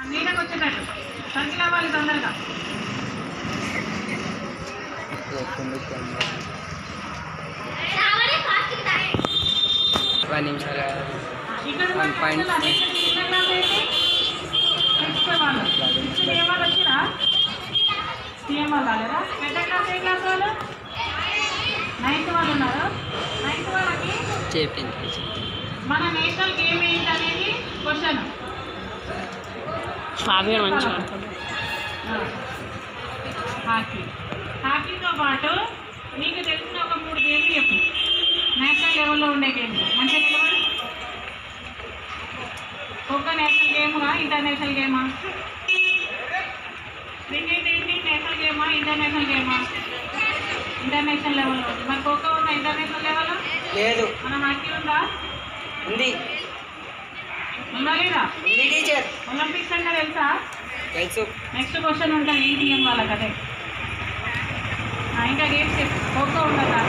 నీడకు వచ్చేటట్టు సర్కిల్ అవ్వాలి తొందరగా పది నిమిషాలు ఇక్కడ One point వాళ్ళు ఏ వాళ్ళు వచ్చినా సీఎం వాళ్ళు రాలేదా పెద్ద క్లాస్ ఏ క్లాస్ వాళ్ళు నైన్త్ వాళ్ళు ఉన్నారు నైన్త్ వాళ్ళకి చెప్పింది మన నేషనల్ గేమ్ ఏంటి అనేది క్వశ్చన్ శ్రావ్య మంచిగా ఆడుతుంది హాకీ హాకీతో పాటు నీకు తెలిసిన ఒక మూడు గేమ్లు చెప్పు నేషనల్ లెవెల్లో ఉండే గేమ్స్ మంచిగా నిలబడి ఖోఖో నేషనల్ గేమా ఇంటర్నేషనల్ గేమా క్రికెట్ ఏంటి నేషనల్ గేమా ఇంటర్నేషనల్ గేమా ఇంటర్నేషనల్ లెవెల్లో ఉంది మరి ఖోఖో ఉందా ఇంటర్నేషనల్ లెవెల్లో లేదు మన హాకీ ఉందా ఉంది ఉందా లేదా ఉంది టీచర్ ఒలింపిక్స్ అంటే తెలుసా తెలుసు నెక్స్ట్ క్వశ్చన్ ఉంటుంది ఈటీఎం వాళ్ళకి అదే ఆ, ఇంకా గేమ్స్ చెప్పు ఖోఖో ఉండదా